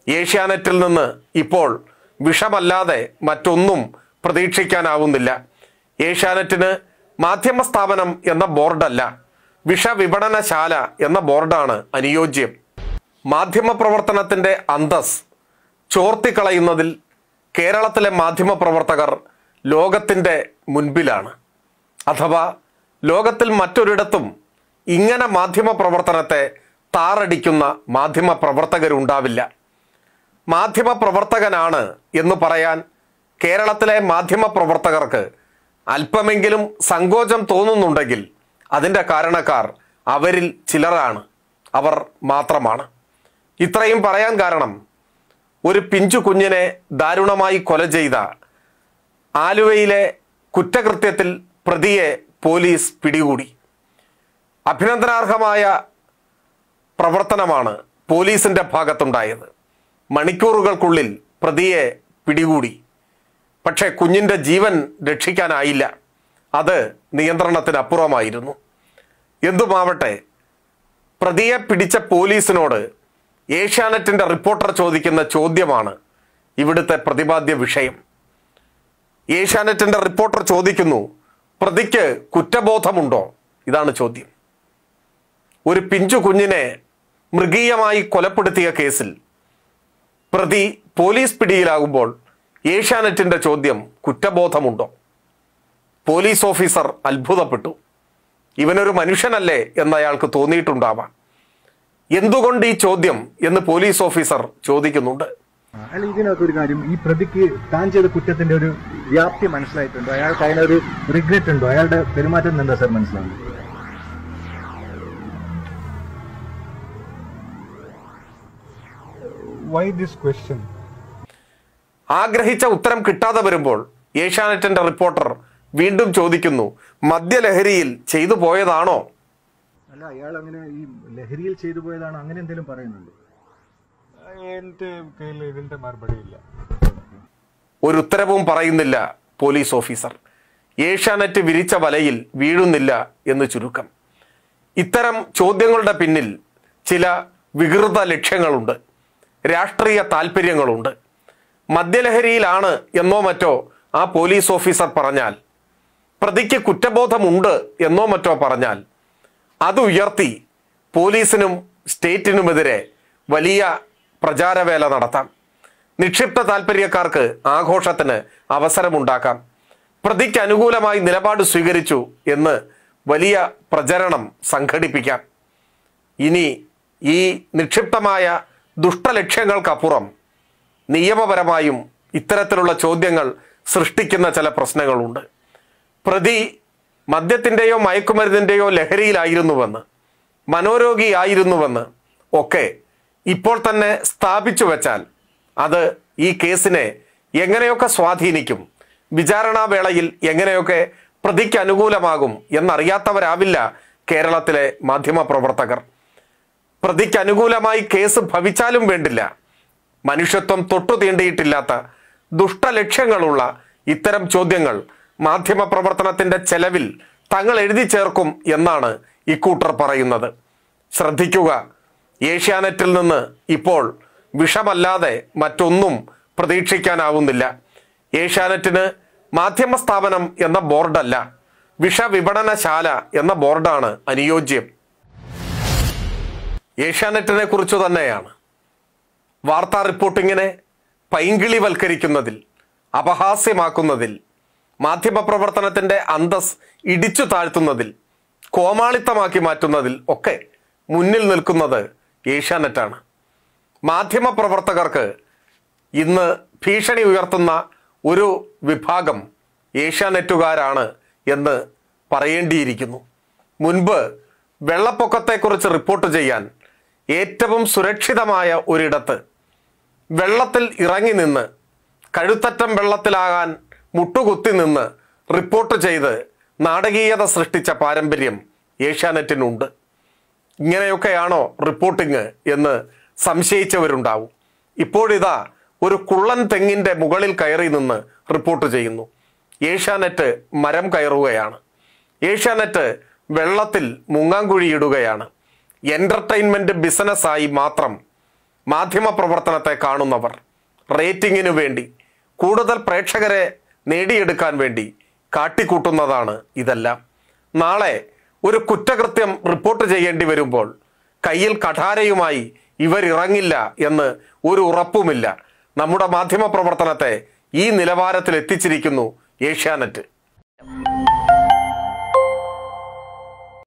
ഏഷ്യാനെറ്റിൽ നിന്ന് ഇപ്പോൾ വിഷമല്ലാതെ മറ്റൊന്നും പ്രതീക്ഷിക്കാനാവുന്നില്ല ഏഷ്യാനെറ്റിന് മാധ്യമ സ്ഥാപനം എന്ന ബോർഡല്ല വിഷവിപണനശാല എന്ന ബോർഡാണ് അനുയോജ്യം മാധ്യമ പ്രവർത്തനത്തിൻ്റെ അന്തസ് ചോർത്തിക്കളയുന്നതിൽ കേരളത്തിലെ മാധ്യമ പ്രവർത്തകർ ലോകത്തിൻ്റെ മുൻപിലാണ് അഥവാ ലോകത്തിൽ മറ്റൊരിടത്തും ഇങ്ങനെ മാധ്യമ പ്രവർത്തനത്തെ താറടിക്കുന്ന മാധ്യമ പ്രവർത്തകരുണ്ടാവില്ല മാധ്യമ പ്രവർത്തകനാണ് എന്ന് പറയാൻ കേരളത്തിലെ മാധ്യമ പ്രവർത്തകർക്ക് അല്പമെങ്കിലും സങ്കോചം തോന്നുന്നുണ്ടെങ്കിൽ അതിൻ്റെ കാരണക്കാർ അവരിൽ ചിലരാണ് അവർ മാത്രമാണ് ഇത്രയും പറയാൻ കാരണം ഒരു പിഞ്ചു കുഞ്ഞിനെ ദാരുണമായി കൊല ചെയ്ത ആലുവയിലെ കുറ്റകൃത്യത്തിൽ പ്രതിയെ പോലീസ് പിടികൂടി അഭിനന്ദനാർഹമായ പ്രവർത്തനമാണ് പോലീസിന്റെ ഭാഗത്തുണ്ടായത് മണിക്കൂറുകൾക്കുള്ളിൽ പ്രതിയെ പിടികൂടി പക്ഷേ കുഞ്ഞിൻ്റെ ജീവൻ രക്ഷിക്കാനായില്ല അത് നിയന്ത്രണത്തിനപ്പുറമായിരുന്നു എന്തുമാവട്ടെ പ്രതിയെ പിടിച്ച പോലീസിനോട് ഏഷ്യാനെറ്റിൻ്റെ റിപ്പോർട്ടർ ചോദിക്കുന്ന ചോദ്യമാണ് ഇവിടുത്തെ പ്രതിപാദ്യ വിഷയം ഏഷ്യാനെറ്റിൻ്റെ റിപ്പോർട്ടർ ചോദിക്കുന്നു പ്രതിക്ക് കുറ്റബോധമുണ്ടോ ഇതാണ് ചോദ്യം ഒരു പിഞ്ചു കുഞ്ഞിനെ മൃഗീയമായി കൊലപ്പെടുത്തിയ കേസിൽ പ്രതി പോലീസ് പിടിയിലാകുമ്പോൾ ഏഷ്യാനെറ്റിന്റെ ചോദ്യം കുറ്റബോധമുണ്ടോ പോലീസ് ഓഫീസർ അത്ഭുതപ്പെട്ടു ഇവനൊരു മനുഷ്യനല്ലേ എന്ന് അയാൾക്ക് തോന്നിയിട്ടുണ്ടാവാം എന്തുകൊണ്ട് ഈ ചോദ്യം എന്ന് പോലീസ് ഓഫീസർ ചോദിക്കുന്നുണ്ട് അല്ല ഇതിനകത്ത് ഒരു കാര്യം ഈ പ്രതിക്ക് താൻ ചെയ്ത കുറ്റത്തിന്റെ ഒരു വ്യാപ്തി മനസ്സിലായിട്ടുണ്ടോ അയാൾക്ക് അതിനൊരു റിഗ്രറ്റ് ഉണ്ടോ അയാളുടെ പെരുമാറ്റം എന്താ സാർ മനസ്സിലാവുന്നത് Why this question? ആഗ്രഹിച്ച ഉത്തരം കിട്ടാതെ വരുമ്പോൾ ഏഷ്യാനെറ്റിന്റെ റിപ്പോർട്ടർ വീണ്ടും ചോദിക്കുന്നു മദ്യലഹരിയിൽ ചെയ്തു പോയതാണോ അല്ല അയാൾ അങ്ങനെ ഈ ലഹരിയിൽ ചെയ്തു പോയതാണ് അങ്ങനെ എന്തെങ്കിലും പറയുന്നുണ്ട് എൻ്റെ കയ്യിൽ ഇതിന്റെ മറുപടി ഇല്ല ഒരു ഉത്തരവും പറയുന്നില്ല പോലീസ് ഓഫീസർ ഏഷ്യാനെറ്റ് വിരിച്ച വലയിൽ വീഴുന്നില്ല എന്ന് ചുരുക്കം ഇത്തരം ചോദ്യങ്ങളുടെ പിന്നിൽ ചില വികൃത ലക്ഷ്യങ്ങളുണ്ട് രാഷ്ട്രീയ താല്പര്യങ്ങളുണ്ട് മദ്യലഹരിയിലാണ് എന്നോ മറ്റോ ആ പോലീസ് ഓഫീസർ പറഞ്ഞാൽ പ്രതിക്ക് കുറ്റബോധമുണ്ട് എന്നോ മറ്റോ പറഞ്ഞാൽ അത് ഉയർത്തി പോലീസിനും സ്റ്റേറ്റിനുമെതിരെ വലിയ പ്രചാരവേല നടത്താം നിക്ഷിപ്ത താല്പര്യക്കാർക്ക് ആഘോഷത്തിന് അവസരമുണ്ടാക്കാം പ്രതിക്ക് അനുകൂലമായി നിലപാട് സ്വീകരിച്ചു എന്ന് വലിയ പ്രചരണം സംഘടിപ്പിക്കാം ഇനി ഈ നിക്ഷിപ്തമായ ദുഷ്ടലക്ഷ്യങ്ങൾക്കപ്പുറം നിയമപരമായും ഇത്തരത്തിലുള്ള ചോദ്യങ്ങൾ സൃഷ്ടിക്കുന്ന ചില പ്രശ്നങ്ങളുണ്ട് പ്രതി മദ്യത്തിൻ്റെയോ മയക്കുമരുന്നിൻ്റെയോ ലഹരിയിലായിരുന്നുവെന്ന് മനോരോഗിയായിരുന്നുവെന്ന് ഒക്കെ ഇപ്പോൾ തന്നെ സ്ഥാപിച്ചു വെച്ചാൽ അത് ഈ കേസിനെ എങ്ങനെയൊക്കെ സ്വാധീനിക്കും വിചാരണാവേളയിൽ എങ്ങനെയൊക്കെ പ്രതിക്ക് അനുകൂലമാകും എന്നറിയാത്തവരാവില്ല കേരളത്തിലെ മാധ്യമപ്രവർത്തകർ പ്രതിക്ക് അനുകൂലമായി കേസ് ഭവിച്ചാലും വേണ്ടില്ല മനുഷ്യത്വം തൊട്ടു തീണ്ടിയിട്ടില്ലാത്ത ദുഷ്ടലക്ഷ്യങ്ങളുള്ള ഇത്തരം ചോദ്യങ്ങൾ മാധ്യമപ്രവർത്തനത്തിന്റെ ചെലവിൽ തങ്ങൾ എഴുതി ചേർക്കും എന്നാണ് ഇക്കൂട്ടർ പറയുന്നത് ശ്രദ്ധിക്കുക ഏഷ്യാനെറ്റിൽ നിന്ന് ഇപ്പോൾ വിഷമല്ലാതെ മറ്റൊന്നും പ്രതീക്ഷിക്കാനാവുന്നില്ല ഏഷ്യാനെറ്റിന് മാധ്യമ സ്ഥാപനം എന്ന ബോർഡല്ല വിഷവിപണനശാല എന്ന ബോർഡാണ് അനുയോജ്യം ഏഷ്യാനെറ്റിനെ കുറിച്ചു തന്നെയാണ് വാർത്താ റിപ്പോർട്ടിങ്ങിനെ പൈങ്കിളിവൽക്കരിക്കുന്നതിൽ അപഹാസ്യമാക്കുന്നതിൽ മാധ്യമപ്രവർത്തനത്തിൻ്റെ അന്തസ് ഇടിച്ചു താഴ്ത്തുന്നതിൽ കോമാളിത്തമാക്കി മാറ്റുന്നതിൽ ഒക്കെ മുന്നിൽ നിൽക്കുന്നത് ഏഷ്യാനെറ്റാണ് മാധ്യമപ്രവർത്തകർക്ക് ഇന്ന് ഭീഷണി ഉയർത്തുന്ന ഒരു വിഭാഗം ഏഷ്യാനെറ്റുകാരാണ് എന്ന് പറയേണ്ടിയിരിക്കുന്നു മുൻപ് വെള്ളപ്പൊക്കത്തെക്കുറിച്ച് റിപ്പോർട്ട് ചെയ്യാൻ ഏറ്റവും സുരക്ഷിതമായ ഒരിടത്ത് വെള്ളത്തിൽ ഇറങ്ങി നിന്ന് കഴുത്തറ്റം വെള്ളത്തിലാകാൻ മുട്ടുകുത്തി നിന്ന് റിപ്പോർട്ട് ചെയ്ത് നാടകീയത സൃഷ്ടിച്ച പാരമ്പര്യം ഏഷ്യാനെറ്റിനുണ്ട് ഇങ്ങനെയൊക്കെയാണോ റിപ്പോർട്ടിങ് എന്ന് സംശയിച്ചവരുണ്ടാവും ഇപ്പോഴിതാ ഒരു കുള്ളൻ തെങ്ങിൻ്റെ മുകളിൽ കയറി നിന്ന് റിപ്പോർട്ട് ചെയ്യുന്നു ഏഷ്യാനെറ്റ് മരം കയറുകയാണ് ഏഷ്യാനെറ്റ് വെള്ളത്തിൽ മുങ്ങാങ്കുഴിയിടുകയാണ് എൻ്റർടൈൻമെൻറ്റ് ബിസിനസ്സായി മാത്രം മാധ്യമ പ്രവർത്തനത്തെ കാണുന്നവർ റേറ്റിംഗിനു വേണ്ടി കൂടുതൽ പ്രേക്ഷകരെ നേടിയെടുക്കാൻ വേണ്ടി കാട്ടിക്കൂട്ടുന്നതാണ് ഇതെല്ലാം നാളെ ഒരു കുറ്റകൃത്യം റിപ്പോർട്ട് ചെയ്യേണ്ടി വരുമ്പോൾ കയ്യിൽ കഠാരയുമായി ഇവരിറങ്ങില്ല എന്ന് ഒരു ഉറപ്പുമില്ല നമ്മുടെ മാധ്യമ പ്രവർത്തനത്തെ ഈ നിലവാരത്തിൽ എത്തിച്ചിരിക്കുന്നു ഏഷ്യാനെറ്റ്